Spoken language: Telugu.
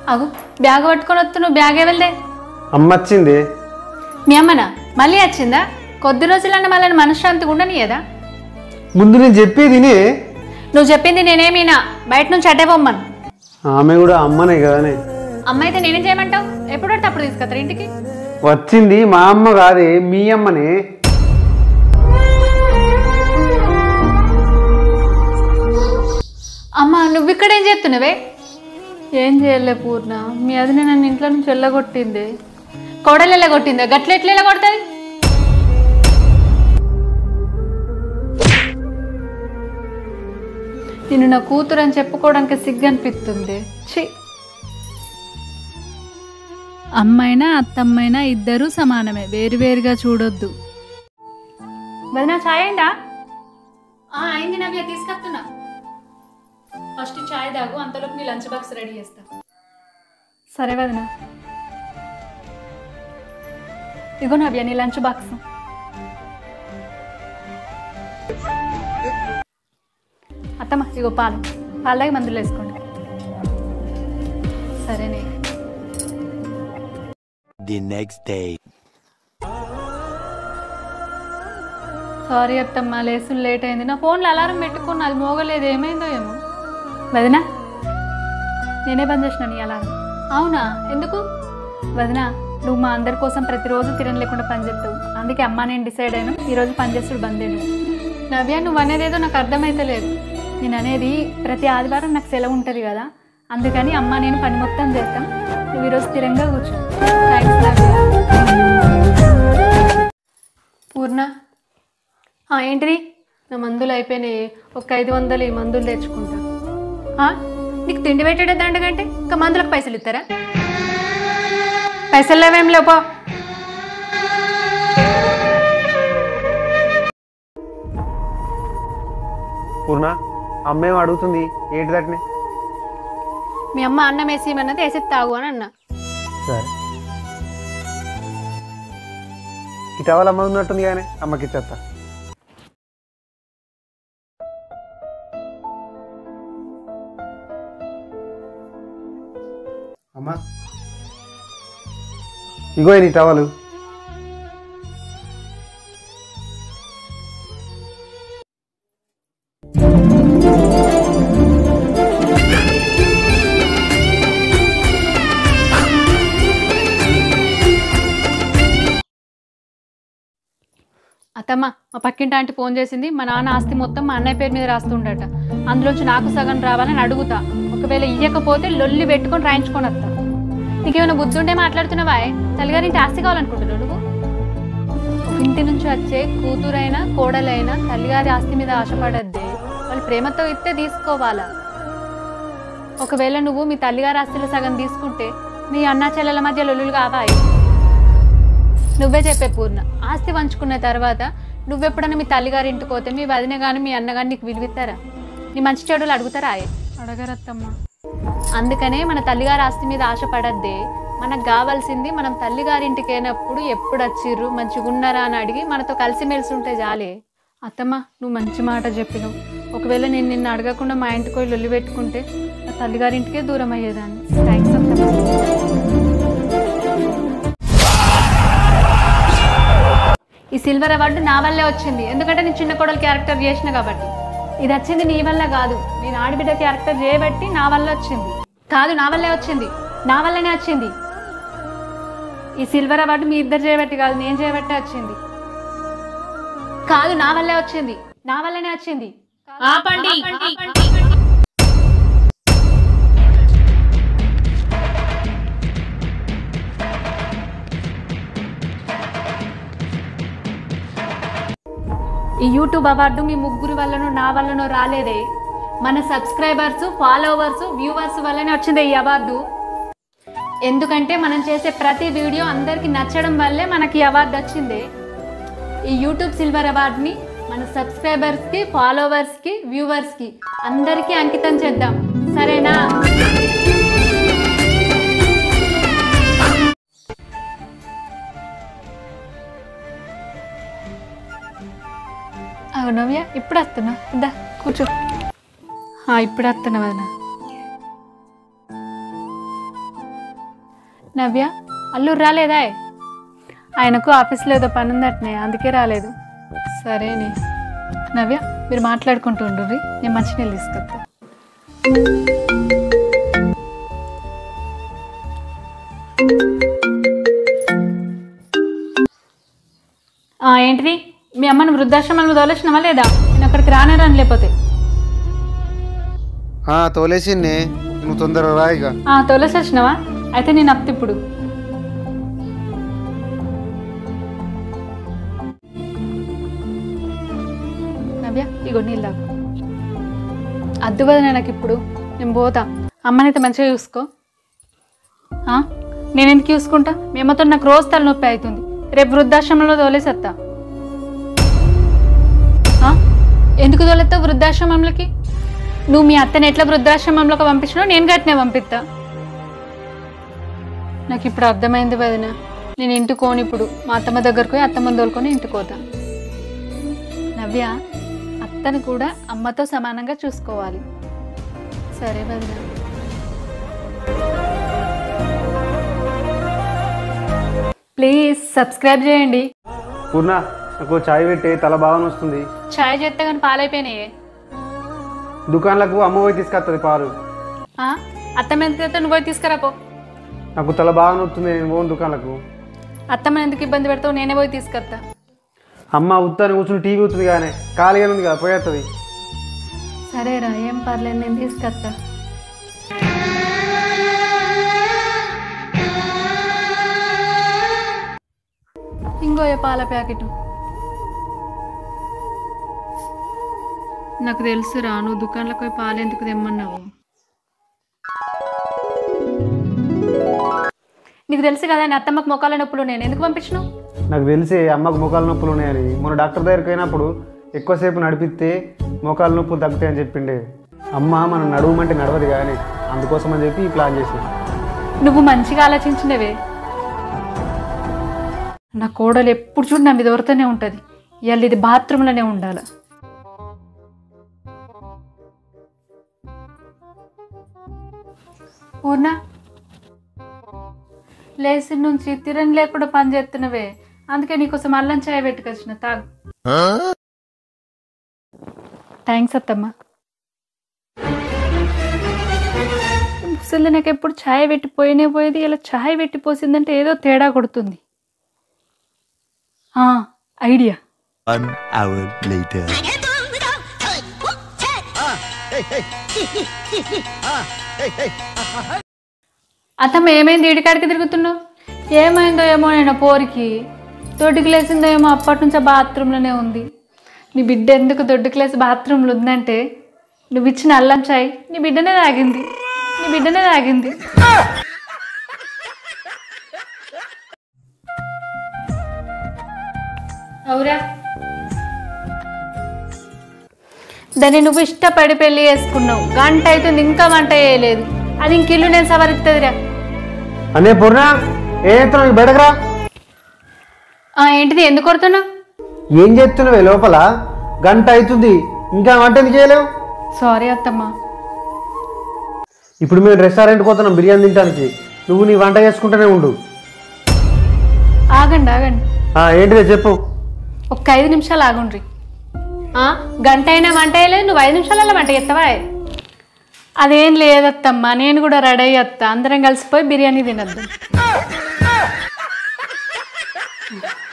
అగు బ్యాగ్ పట్టుకొని వస్తున్నావు బ్యాగ్ ఎవరిదే అమ్మ వచ్చింది మీ అమ్మనా మళ్ళీ వచ్చిందా కొద్ది రోజులన్న మళ్ళీ మనశ్శాంతిగా ఉండనియదా ముందు నేను చెప్పేది వినే. నువ్వు చెప్పింది నేనేమీనా బయట నుంచి అటే పొమ్మను ఆమె కూడా అమ్మనే కదనే అమ్మ అయితే నేనేం చేయమంటావు ఎప్పుడు పడితే అప్పుడు తీసుకొస్తారు ఇంటికి వచ్చింది మా అమ్మ కాదే మీ అమ్మనే అమ్మ నువ్వు ఇక్కడ ఏం చేస్తున్నావే ఏం చేయలే పూర్ణ మీ అదినే నన్ను ఇంట్లో నుంచి వెళ్ళగొట్టింది కోడలు వెళ్ళగొట్టిందా గట్ల ఎట్లా వెళ్ళగొడుతుంది నేను నా కూతురు అని చెప్పుకోవడానికి సిగ్గు అనిపిస్తుంది ఛీ అమ్మైనా అత్తమ్మైనా ఇద్దరూ సమానమే వేరువేరుగా చూడొద్దు వదినా ఛాయ్ అయిందా అయింది నవ్య తీసుకొస్తున్నా ఫస్ట్ చాయ్ తాగు అంతలోపు నీ లంచ్ బాక్స్ రెడీ చేస్తా సరే వదినా ఇగో నవ్య నీ లంచ్ బాక్స్ అత్తమ్మ ఇగో పాలు పాలు తాగి మందులు వేసుకోండి సరేనే The next day. సారీ అత్తమ్మ లేసులు లేట్ అయింది నా ఫోన్లో అలారం పెట్టుకున్నా అది మోగలేదు ఏమైందో ఏమో వదినా నేనే బంద్ చేసిన నీ అలారం అవునా ఎందుకు వదినా నువ్వు మా అందరి కోసం ప్రతిరోజు తిరని లేకుండా పనిచేస్తావు అందుకే అమ్మ నేను డిసైడ్ అయినా ఈరోజు పనిచేస్తుడు బంద్ చేయను నవ్య నువ్వు అనేది ఏదో నాకు అర్థమైతే లేదు నేను అనేది ప్రతి ఆదివారం నాకు సెలవు ఉంటుంది కదా అందుకని అమ్మ నేను పని మొత్తం చేస్తాం నువ్వు ఈరోజు స్థిరంగా కూర్చో థ్యాంక్స్ నవ్య పూర్ణ ఆ, ఏంటిది నా మందులు అయిపోయినాయి ఒక ఐదు వందలు ఈ మందులు తెచ్చుకుంటా ఆ, నీకు తిండి పెట్టేదే దండగంటే ఇంకా మందులకు పైసలు ఇస్తారా పైసలు లేవేం లేపో పూర్ణ అమ్మేం అడుగుతుంది ఏంటి దట్నే మీ అమ్మ అన్నం వేసి ఇమ్మన్నది వేసి తాగు అని అన్న సరే ఇటవల అమ్మ ఉన్నట్టుంది కానీ అమ్మకి ఇచ్చేస్తా అమ్మా ఇగో నీ టవలు అత్తమ్మ మా పక్కింటి ఆంటీ ఫోన్ చేసింది మా నాన్న ఆస్తి మొత్తం మా అన్నయ్య పేరు మీద రాస్తుండట అందులోంచి నాకు సగం రావాలని అడుగుతా ఒకవేళ ఇయ్యకపోతే లొల్లి పెట్టుకొని రాయించుకొని వస్తా నీకేమైనా బుద్ధి ఉండే మాట్లాడుతున్నావా తల్లిగారింటి ఆస్తి కావాలనుకుంటున్నావు నువ్వు ఒక ఇంటి నుంచి వచ్చే కూతురైనా కోడలైనా తల్లిగారి ఆస్తి మీద ఆశపడద్దే వాళ్ళు ప్రేమతో ఇస్తే తీసుకోవాలా ఒకవేళ నువ్వు మీ తల్లిగారి ఆస్తిలో సగం తీసుకుంటే మీ అన్నా చెల్లెల మధ్య లొల్లులు కావాయి నువ్వే చెప్పే పూర్ణ ఆస్తి పంచుకున్న తర్వాత నువ్వెప్పుడైనా మీ తల్లిగారి ఇంటికి పోతే మీ వదిన కానీ మీ అన్న కానీ నీకు విలువిస్తారా నీ మంచి చెడులు అడుగుతారా ఆయే అడగరత్తమ్మా అందుకనే మన తల్లిగారి ఆస్తి మీద ఆశపడద్దే మనకు కావాల్సింది మనం తల్లిగారింటికి అయినప్పుడు ఎప్పుడు వచ్చిర్రు మంచిగా ఉన్నారా అని అడిగి మనతో కలిసిమెలిసి ఉంటే చాలే అత్తమ్మ నువ్వు మంచి మాట చెప్పినావు ఒకవేళ నేను నిన్ను అడగకుండా మా ఇంటికి పోయి లొల్లి పెట్టుకుంటే నా తల్లిగారింటికే దూరం అయ్యేదాన్ని థ్యాంక్స్ అత్తమ్మ ఈ సిల్వర్ అవార్డు నా వల్లే వచ్చింది ఎందుకంటే నేను చిన్న కోడలు క్యారెక్టర్ చేసిన కాబట్టి ఇది వచ్చింది నీ వల్ల కాదు నేను ఆడబిడ్డ క్యారెక్టర్ చేయబట్టి నా వల్ల వచ్చింది కాదు నా వల్లే వచ్చింది నా వల్లనే వచ్చింది ఈ సిల్వర్ అవార్డు మీ ఇద్దరు చేయబట్టి కాదు నేను చేయబట్టే వచ్చింది కాదు నా వల్లే వచ్చింది నా వల్లనే వచ్చింది ఆపండి ఈ యూట్యూబ్ అవార్డు మీ ముగ్గురు వల్లనో నా వల్లనో రాలేదే మన సబ్స్క్రైబర్స్ ఫాలోవర్స్ వ్యూవర్స్ వల్లనే వచ్చింది ఈ అవార్డు ఎందుకంటే మనం చేసే ప్రతి వీడియో అందరికి నచ్చడం వల్లే మనకి ఈ అవార్డు వచ్చింది ఈ యూట్యూబ్ సిల్వర్ అవార్డుని మన సబ్స్క్రైబర్స్కి ఫాలోవర్స్కి వ్యూవర్స్కి అందరికీ అంకితం చేద్దాం సరేనా అవునవ్య ఇప్పుడు వస్తున్నా ఇద్దా కూర్చో ఆ, ఇప్పుడు వస్తున్నా వదిన నవ్య అల్లురు రాలేదా ఆయనకు ఆఫీస్లో ఏదో పని ఉందటనే అందుకే రాలేదు సరేనే నవ్య మీరు మాట్లాడుకుంటూ ఉండుర్రి నేను మంచినీళ్ళు తీసుకొస్తా ఆ, ఏంటిది మీ అమ్మని వృద్ధాశ్రమంలో తోలేసినావా లేదా నేను అక్కడికి రానేరాను లేకపోతే తోలేసిందే నువ్వు తొందరగా రా ఇక ఆ, తోలేసి వచ్చినావా అయితే నేను అప్పు ఇప్పుడు నవ్య ఇగో నీళ్ళు తాగు అద్దు కదా నాకు ఇప్పుడు నేను పోతా అమ్మనైతే మంచిగా చూసుకో ఆ? నేను ఎందుకు చూసుకుంటా మీ అమ్మతో నాకు రోజు తలనొప్పి అవుతుంది రేపు వృద్ధాశ్రమంలో తోలేసేస్తా ఆ? ఎందుకు తోలెత్తావు వృద్ధాశ్రమంలోకి నువ్వు మీ అత్తని ఎట్లా వృద్ధాశ్రమంలోకి పంపించినావు నేను గట్టినే పంపిస్తా నాకు ఇప్పుడు అర్థమైంది వదిన నేను ఇంటికి కోని ఇప్పుడు మా అత్తమ్మ దగ్గరకు పోయి అత్తమ్మ తోలుకొని ఇంటికి పోతా నవ్య అత్తను కూడా అమ్మతో సమానంగా చూసుకోవాలి సరే వదిన ప్లీజ్ సబ్స్క్రైబ్ చేయండి పూర్ణ నాకు చాయ్ పెట్టి తల బాగా వస్తుంది ఛాయ్ చేస్తే కానీ పాలైపోయినాయి దుకాణాలకు అమ్మ పోయి తీసుకొస్తుంది పాలు ఆ? అత్తమ్మ ఎందుకు తెస్తే నువ్వు పోయి తీసుకురా పో నాకు తల బాగా నొస్తుంది నేను పోను దుకాణాలకు అత్తమ్మని ఎందుకు ఇబ్బంది పెడతావు నేనే పోయి తీసుకొస్తా అమ్మ ఉత్తాను కూర్చుని టీవీ అవుతుంది కానీ ఖాళీగా ఉంది కదా పోయేస్తుంది సరేరా ఏం పర్లేదు నేను తీసుకొస్తా ఇంకో ఏ పాల ప్యాకెట్ నాకు తెలుసురా నువ్వు దుకాణంలోకి పోయి పాలు ఎందుకు తెమ్మన్నావు నీకు తెలుసు కదా నా అత్తమ్మకు మొక్కల నొప్పులు నేను ఎందుకు పంపించినావు నాకు తెలిసి అమ్మకు మోకాలు నొప్పులు ఉన్నాయని మొన్న డాక్టర్ దగ్గరికి పోయినప్పుడు ఎక్కువసేపు నడిపిస్తే మోకాలు నొప్పులు తగ్గుతాయని చెప్పిండే అమ్మ మనం నడవమంటే నడవదు కానీ అందుకోసం అని చెప్పి ఈ ప్లాన్ చేసిన నువ్వు మంచిగా ఆలోచించినవే నా కోడలు ఎప్పుడు చూడు నా మీద ఎవరితోనే ఉంటుంది ఇవాళ ఇది బాత్రూంలోనే ఉండాలి పూర్ణ లేచి నుంచి తిరని లేకుండా పని చేస్తున్నవే అందుకే నీకోసం అల్లం చాయ్ పెట్టుకొచ్చిన తాగు థ్యాంక్స్ అత్తమ్మ ముసలి నాకు ఎప్పుడు ఛాయ్ పెట్టి పోయినే పోయేది ఇలా ఛాయ్ పెట్టి పోసిందంటే ఏదో తేడా కొడుతుంది ఆ, ఐడియా One hour later. అత్తమ్మ ఏమైంది ఈడికాడికి తిరుగుతున్నావు ఏమైందో ఏమో నేను పోరికి దొడ్డుకు లేసిందో ఏమో అప్పటి నుంచే బాత్రూంలోనే ఉంది నీ బిడ్డ ఎందుకు దొడ్డుకు లేసి బాత్రూంలో ఉందంటే నువ్వు ఇచ్చిన అల్లం చాయ్ నీ బిడ్డనే తాగింది నీ బిడ్డనే తాగింది అవురా దాన్ని నువ్వు ఇష్టపడి పెళ్లి చేసుకున్నావు గంట అవుతుంది ఇంకా వంట చేయలేదు అది ఇంక ఇల్లు నేను సవరిస్తుందిరా అనే పూర్ణ ఏ చేస్తున్నావు బయటకు రా ఆ, ఏంటిది ఎందుకు కొడుతున్నావు ఏం చేస్తున్నావే లోపల గంట అవుతుంది ఇంకా వంట ఎందుకు చేయలేవు సారీ అత్తమ్మ ఇప్పుడు మేము రెస్టారెంట్కి పోతున్నాం బిర్యానీ తినడానికి నువ్వు నీ వంట చేసుకుంటూనే ఉండు ఆగండి ఆగండి ఆ, ఏంటిదే చెప్పు ఒక్క ఐదు నిమిషాలు ఆగుండ్రి ఆ, గంట అయినా వంట వేయలేదు నువ్వు ఐదు నిమిషాలలో వంట చేస్తావా అదేం లేదత్తమ్మా నేను కూడా రెడీ అయ్యత్తా అందరం కలిసిపోయి బిర్యానీ తినద్దు